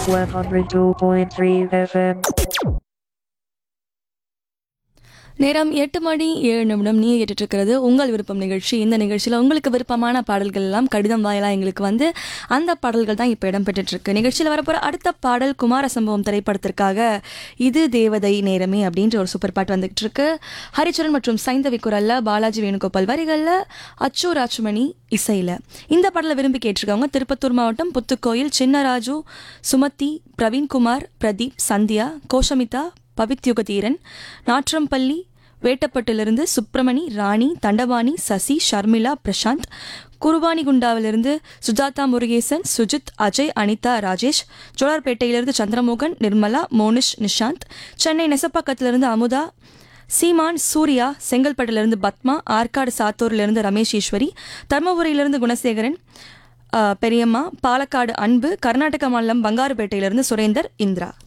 102.3 FM. நேரம் எட்டு மணி ஏழு நிமிடம் நீ கேட்டுட்டு இருக்கிறது உங்கள் விருப்பம் நிகழ்ச்சி இந்த நிகழ்ச்சியில் உங்களுக்கு விருப்பமான பாடல்கள் எல்லாம் கடிதம் வாயிலா எங்களுக்கு வந்து அந்த பாடல்கள் தான் இப்போ இடம்பெற்றுட்டு இருக்கு நிகழ்ச்சியில் வரப்போற அடுத்த பாடல் குமார சம்பவம் திரைப்படத்திற்காக இது தேவதை நேரமே அப்படின்ற ஒரு சூப்பர் பாட்டு வந்துகிட்டு இருக்கு ஹரிச்சரன் மற்றும் சைந்தவி குரல்ல பாலாஜி வேணுகோபால் வரிகளில் அச்சு ராஜ்மணி இசையில் இந்த பாடலை விரும்பி கேட்டிருக்கவங்க திருப்பத்தூர் மாவட்டம் புத்துக்கோயில் சின்னராஜு சுமதி பிரவீன்குமார் பிரதீப் சந்தியா கோஷமிதா பவித்யுகதீரன் நாற்றம்பள்ளி வேட்டப்பட்டிலிருந்து சுப்பிரமணி ராணி தண்டபாணி சசி ஷர்மிளா பிரசாந்த் குருவானிகுண்டாவிலிருந்து சுஜாதா முருகேசன் சுஜித் அஜய் அனிதா ராஜேஷ் ஜோலார்பேட்டையிலிருந்து சந்திரமோகன் நிர்மலா மோனிஷ் நிஷாந்த் சென்னை நெசப்பாக்கத்திலிருந்து அமுதா சீமான் சூர்யா செங்கல்பட்டிலிருந்து பத்மா ஆற்காடு சாத்தூரிலிருந்து ரமேஷ் ஈஸ்வரி தர்மபுரியிலிருந்து குணசேகரன் ஆ, பெரியம்மா பாலக்காடு அன்பு கர்நாடக மாநிலம் பங்காருப்பேட்டையிலிருந்து சுரேந்தர் இந்திரா